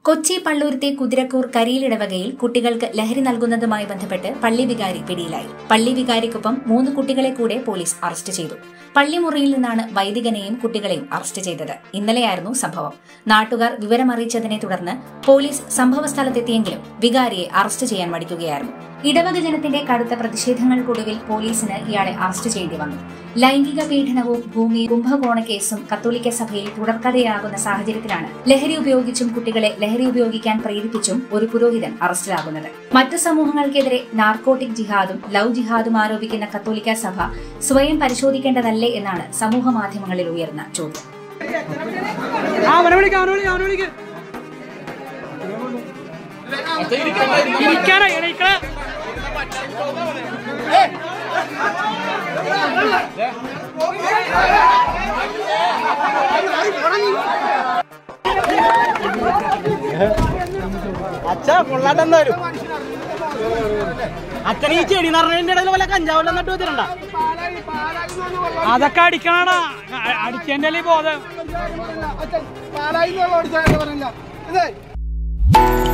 കൊച്ചി പള്ളൂരത്തെ കുതിരക്കൂർ കരിയിലിടവകയിൽ കുട്ടികൾക്ക് ലഹരി നൽകുന്നതുമായി ബന്ധപ്പെട്ട് പള്ളി വികാരി പിടിയിലായി പള്ളി വികാരിക്കൊപ്പം മൂന്ന് കുട്ടികളെ കൂടെ പോലീസ് അറസ്റ്റ് ചെയ്തു പള്ളിമുറിയിൽ നിന്നാണ് വൈദികനെയും കുട്ടികളെയും അറസ്റ്റ് ചെയ്തത് ഇന്നലെയായിരുന്നു സംഭവം നാട്ടുകാർ വിവരമറിയിച്ചതിനെ തുടർന്ന് പോലീസ് സംഭവസ്ഥലത്തെത്തിയെങ്കിലും വികാരിയെ അറസ്റ്റ് ചെയ്യാൻ മടിക്കുകയായിരുന്നു ഇടവക ജനത്തിന്റെ കടുത്ത പ്രതിഷേധങ്ങൾക്കൊടുവിൽ പോലീസിന് ഇയാളെ അറസ്റ്റ് ചെയ്യേണ്ടി വന്നു ലൈംഗിക പീഡനവും ഭൂമി കുംഭകോണ കേസും കത്തോലിക്ക സഭയിൽ തുടർക്കഥയാകുന്ന സാഹചര്യത്തിലാണ് ലഹരി ഉപയോഗിച്ചും കുട്ടികളെ ലഹരി ഉപയോഗിക്കാൻ പ്രേരിപ്പിച്ചും ഒരു പുരോഹിതൻ അറസ്റ്റിലാകുന്നത് മറ്റു സമൂഹങ്ങൾക്കെതിരെ നാർക്കോട്ടിക് ജിഹാദും ലവ് ജിഹാദും ആരോപിക്കുന്ന കത്തോലിക്ക സഭ സ്വയം പരിശോധിക്കേണ്ടതല്ലേ എന്നാണ് സമൂഹ മാധ്യമങ്ങളിൽ ഉയർന്ന ചോദ്യം ആ അവനെ വിളിക്ക അവനെ വിളിക്ക അവനെ വിളിക്ക ഇരിക്കാനാ ഇരിക്കണ അച്ഛാ കൊള്ളാട്ടെന്തായാലും അച്ഛൻ ഈ ചെടി നിറഞ്ഞതിന്റെ ഇടയിൽ വല്ല കഞ്ചാവെല്ലാം നട്ടു വെച്ചിട്ടുണ്ട അതൊക്കെ അടിക്കണടാ അടിച്ചതിന്റെ അല്ലേ ബോധം പാലായി എന്നുള്ള ഓടിച്ചാൽ പറഞ്ഞില്ല ഇതേ